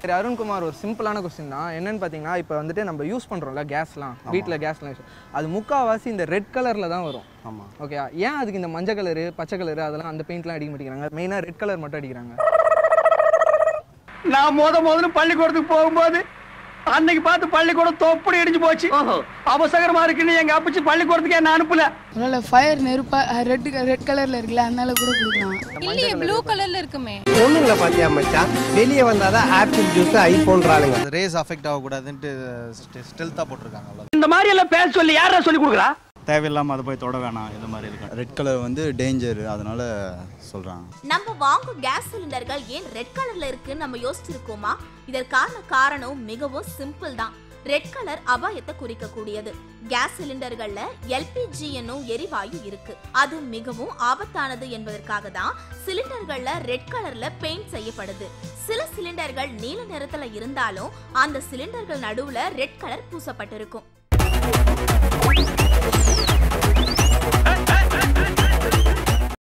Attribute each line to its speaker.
Speaker 1: சரி அருண்குமார் ஒரு சிம்பிளான கொஸ்டின் தான் என்னன்னு பார்த்தீங்கன்னா இப்போ வந்துட்டு நம்ம யூஸ் பண்ணுறோம்ல கேஸ்லாம் வீட்டில் கேஸ்லாம் யூஸ் அது முக்கால்வாசி இந்த ரெட் கலரில் தான் வரும்
Speaker 2: ஆமாம்
Speaker 1: ஓகே ஏன் அதுக்கு இந்த மஞ்சள் கலரு பச்சை கலரு அதெல்லாம் அந்த பெயிண்ட்லாம் அடிக்க மாட்டேங்கிறாங்க மெயினாக ரெட் கலர் மட்டும் அடிக்கிறாங்க
Speaker 3: நான் முத முதல்ல பள்ளிக்கூடத்துக்கு போகும்போது அன்னைக்கு பார்த்து பள்ளிக்கூடம் தொப்படி அடிச்சு போச்சு அவசரமா இருக்குன்னு எங்க அப்பச்சி பள்ளிக்கூடத்துக்கு என்ன அனுப்பல
Speaker 4: அதனால ஃபயர் நெருப்பா ரெட் ரெட் கலர்ல இருக்குல்ல அதனால கூட கொடுக்கலாம்
Speaker 5: இல்லையே ப்ளூ கலர்ல இருக்குமே
Speaker 6: பொண்ணுங்களை பாத்தியா மச்சான் வெளியே வந்தாதான் ஆப்பிள் ஜூஸ் ஐபோன்றாளுங்க
Speaker 2: அந்த ரேஸ் அஃபெக்ட் ஆகக்கூடாதுன்ட்டு ஸ்டெல்த்தாக போட்டிருக்காங்க அவ்வளோ
Speaker 3: இந்த மாதிரி எல்லாம் பேச சொல்லி யாரா சொல்லி கொடுக்குறா
Speaker 7: தேவையில்லாமல் அதை போய் தொட வேணாம் இந்த மாதிரி இருக்கும்
Speaker 2: ரெட் கலர் வந்து டேஞ்சர் அதனால சொல்கிறாங்க
Speaker 8: நம்ம வாங்கும் கேஸ் சிலிண்டர்கள் ஏன் ரெட் கலர்ல இருக்குன்னு நம்ம யோசிச்சிருக்கோமா இதற்கான காரணம் மிகவும் சிம்பிள் தான் ரெட் கலர் அபாயத்தை குறிக்கக்கூடியது கேஸ் சிலிண்டர்கள்ல எல்பிஜி என்னும் எரிவாயு இருக்கு அது மிகவும் ஆபத்தானது என்பதற்காக தான் சிலிண்டர்கள்ல ரெட் கலர்ல பெயிண்ட் செய்யப்படுது சில சிலிண்டர்கள் நீல நிறத்துல இருந்தாலும் அந்த சிலிண்டர்கள் நடுவுல ரெட் கலர் பூசப்பட்டிருக்கும்